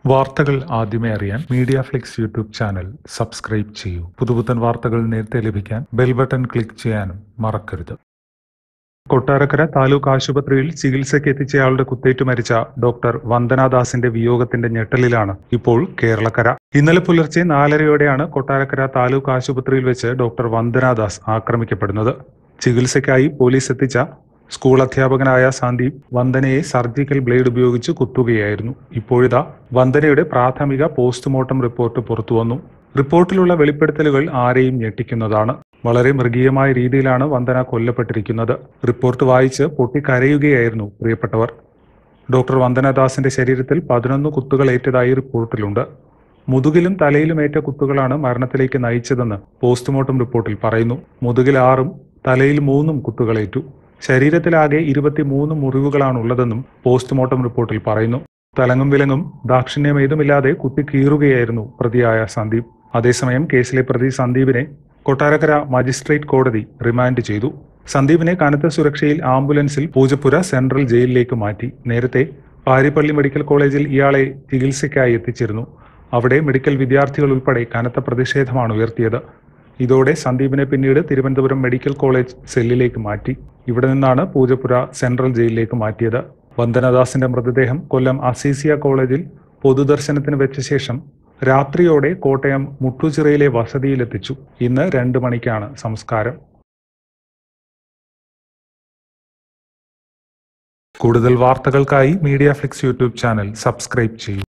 വാർത്തകൾ ആദ്യമേ അറിയാൻ Media Flix YouTube channel subscribe ചെയ്യൂ പുതുപുത്തൻ വാർത്തകൾ നേരത്തെ ലഭിക്കാൻ ബെൽ ബട്ടൺ ക്ലിക്ക് ചെയ്യാനും മറക്കരുത് കൊട്ടാരക്കര താലൂക്ക് ആശുപത്രിയിൽ ചികിത്സയ്ക്ക് എത്തിച്ചയാളുടെ കുത്തേറ്റു മരിച്ച ഡോക്ടർ വന്ദനാദാസിന്റെ വിയോഗത്തിന്റെ ഞെട്ടലിലാണ് ഇപ്പോൾ കേരളക്കര ഇന്നലെ പുലർച്ചെ നാലരയോടെയാണ് കൊട്ടാരക്കര താലൂക്ക് ആശുപത്രിയിൽ വെച്ച് ഡോക്ടർ വന്ദനാദാസ് ആക്രമിക്കപ്പെടുന്നത് ചികിത്സയ്ക്കായി പോലീസ് എത്തിച്ച സ്കൂൾ അധ്യാപകനായ സന്ദീപ് വന്ദനയെ സർജിക്കൽ ബ്ലേഡ് ഉപയോഗിച്ച് കുത്തുകയായിരുന്നു ഇപ്പോഴിതാ വന്ദനയുടെ പ്രാഥമിക പോസ്റ്റ്മോർട്ടം റിപ്പോർട്ട് പുറത്തുവന്നു റിപ്പോർട്ടിലുള്ള വെളിപ്പെടുത്തലുകൾ ആരെയും ഞെട്ടിക്കുന്നതാണ് വളരെ മൃഗീയമായ രീതിയിലാണ് വന്ദന കൊല്ലപ്പെട്ടിരിക്കുന്നത് റിപ്പോർട്ട് വായിച്ച് പൊട്ടിക്കരയുകയായിരുന്നു പ്രിയപ്പെട്ടവർ ഡോക്ടർ വന്ദനദാസിന്റെ ശരീരത്തിൽ പതിനൊന്ന് കുത്തുകൾ ഏറ്റതായി റിപ്പോർട്ടിലുണ്ട് മുതുകിലും തലയിലും ഏറ്റ കുത്തുകളാണ് മരണത്തിലേക്ക് നയിച്ചതെന്ന് പോസ്റ്റ്മോർട്ടം റിപ്പോർട്ടിൽ പറയുന്നു മുതുകിൽ ആറും തലയിൽ മൂന്നും കുത്തുകളേറ്റു ശരീരത്തിലാകെ ഇരുപത്തിമൂന്ന് മുറിവുകളാണുള്ളതെന്നും പോസ്റ്റ്മോർട്ടം റിപ്പോർട്ടിൽ പറയുന്നു തലങ്ങും വിലങ്ങും ദാക്ഷിണ്യം ഏതുമില്ലാതെ കുത്തി കീറുകയായിരുന്നു പ്രതിയായ സന്ദീപ് അതേസമയം കേസിലെ പ്രതി സന്ദീപിനെ കൊട്ടാരക്കര മജിസ്ട്രേറ്റ് കോടതി റിമാൻഡ് ചെയ്തു സന്ദീപിനെ കനത്ത സുരക്ഷയിൽ ആംബുലൻസിൽ പൂജപ്പുര സെൻട്രൽ ജയിലിലേക്ക് മാറ്റി നേരത്തെ പാരിപ്പള്ളി മെഡിക്കൽ കോളേജിൽ ഇയാളെ ചികിത്സയ്ക്കായി എത്തിച്ചിരുന്നു അവിടെ മെഡിക്കൽ വിദ്യാർത്ഥികൾ ഉൾപ്പെടെ കനത്ത പ്രതിഷേധമാണ് ഉയർത്തിയത് ഇതോടെ സന്ദീപിനെ പിന്നീട് തിരുവനന്തപുരം മെഡിക്കൽ കോളേജ് സെല്ലിലേക്ക് മാറ്റി ഇവിടെ നിന്നാണ് പൂജപ്പുര സെൻട്രൽ ജയിലിലേക്ക് മാറ്റിയത് വന്ദനദാസിന്റെ മൃതദേഹം കൊല്ലം അസീസിയ കോളേജിൽ പൊതുദർശനത്തിന് വെച്ച ശേഷം രാത്രിയോടെ കോട്ടയം മുട്ടുചിറയിലെ വസതിയിലെത്തിച്ചു ഇന്ന് രണ്ട് മണിക്കാണ് സംസ്കാരം കൂടുതൽ വാർത്തകൾക്കായി Media Flix YouTube channel subscribe ചെയ്യൂ